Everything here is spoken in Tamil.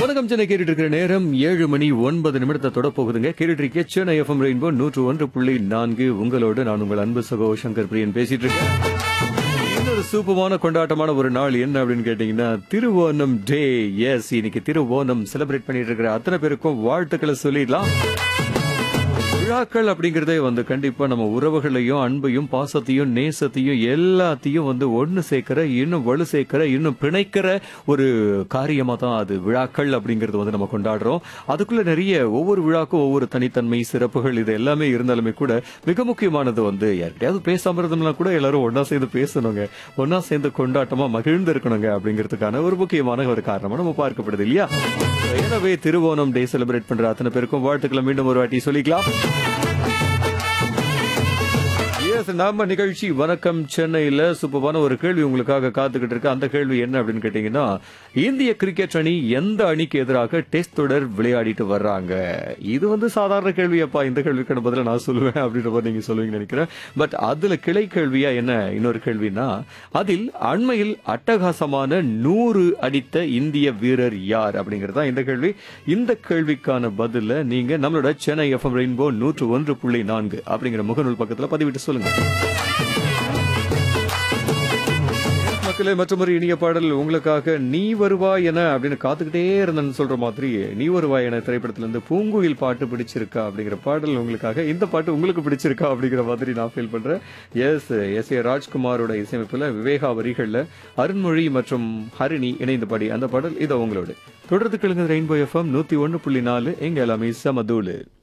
வணக்கம் சென்னை கேட்டுட்டு இருக்கிற நேரம் ஏழு மணி ஒன்பது நிமிடத்தை தொட போகுதுங்க கேட்டுட்டு இருக்க சென்னை எஃப்எம் ரெயின்போ நூற்று ஒன்று புள்ளி நான்கு உங்களோடு நான் உங்கள் அன்பு சகோ சங்கர் பிரியன் பேசிட்டு இருக்கேன் இன்னொரு சூப்பமான கொண்டாட்டமான ஒரு நாள் என்ன அப்படின்னு கேட்டீங்கன்னா திருவோணம் டே எஸ் இன்னைக்கு திருவோணம் செலிப்ரேட் பண்ணிட்டு இருக்கிற அத்தனை பேருக்கும் வாழ்த்துக்களை சொல்லிடலாம் விழாக்கள் அப்படிங்கறதே வந்து கண்டிப்பா நம்ம உறவுகளையும் அன்பையும் பாசத்தையும் நேசத்தையும் எல்லாத்தையும் வந்து ஒண்ணு சேர்க்கிற இன்னும் வலு சேர்க்கிற இன்னும் பிணைக்கிற ஒரு காரியமா தான் அது விழாக்கள் அப்படிங்கறது வந்து நம்ம கொண்டாடுறோம் அதுக்குள்ள நிறைய ஒவ்வொரு விழாக்கும் ஒவ்வொரு தனித்தன்மை சிறப்புகள் இது எல்லாமே இருந்தாலுமே கூட மிக முக்கியமானது வந்து யார்கிட்டயாவது பேசாம இருந்தோம்னா கூட எல்லாரும் ஒன்னா சேர்ந்து பேசணுங்க ஒன்னா சேர்ந்து கொண்டாட்டமா மகிழ்ந்து இருக்கணுங்க அப்படிங்கிறதுக்கான ஒரு முக்கியமான ஒரு காரணமா நம்ம பார்க்கப்படுது இல்லையா எனவே திருவோணம் டே செலிப்ரேட் பண்ற அத்தனை பேருக்கும் வாழ்த்துக்களை மீண்டும் ஒரு வாட்டி சொல்லிக்கலாம் எஸ் நம்ம நிகழ்ச்சி வணக்கம் சென்னையில சூப்பரான ஒரு கேள்வி உங்களுக்காக காத்துக்கிட்டு இருக்கு அந்த கேள்வி என்ன அப்படின்னு கேட்டீங்கன்னா இந்திய கிரிக்கெட் அணி எந்த அணிக்கு எதிராக டெஸ்ட் தொடர் விளையாடிட்டு வர்றாங்க இது வந்து சாதாரண கேள்வியப்பா இந்த கேள்விக்கான பதில நான் சொல்லுவேன் அப்படின்ற மாதிரி நீங்க சொல்லுவீங்கன்னு நினைக்கிறேன் பட் அதுல கிளை கேள்வியா என்ன இன்னொரு கேள்வினா அதில் அண்மையில் அட்டகாசமான நூறு அடித்த இந்திய வீரர் யார் அப்படிங்கிறது தான் இந்த கேள்வி இந்த கேள்விக்கான பதில நீங்க நம்மளோட சென்னை எஃப்எம் ரெயின்போ நூற்று ஒன்று புள்ளி நான்கு அப்படிங்கிற முகநூல் பக்கத்துல பதிவிட்டு சொல்லுங்க மக்களே மற்றொரு இனிய பாடல் உங்களுக்காக நீ வருவாய் என அப்படின்னு காத்துக்கிட்டே இருந்தேன்னு சொல்ற மாதிரி நீ வருவாய் என திரைப்படத்துல இருந்து பூங்குயில் பாட்டு பிடிச்சிருக்கா அப்படிங்கிற பாடல் உங்களுக்காக இந்த பாட்டு உங்களுக்கு பிடிச்சிருக்கா அப்படிங்கிற மாதிரி நான் ஃபீல் பண்றேன் எஸ் எஸ் ஏ ராஜ்குமாரோட இசையமைப்புல விவேகா வரிகள்ல அருண்மொழி மற்றும் ஹரிணி இணைந்த பாடி அந்த பாடல் இதோ உங்களோட தொடர்ந்து கிழங்கு ரெயின்போ எஃப்எம் நூத்தி ஒன்னு புள்ளி நாலு எங்க எல்லாமே சமதூளு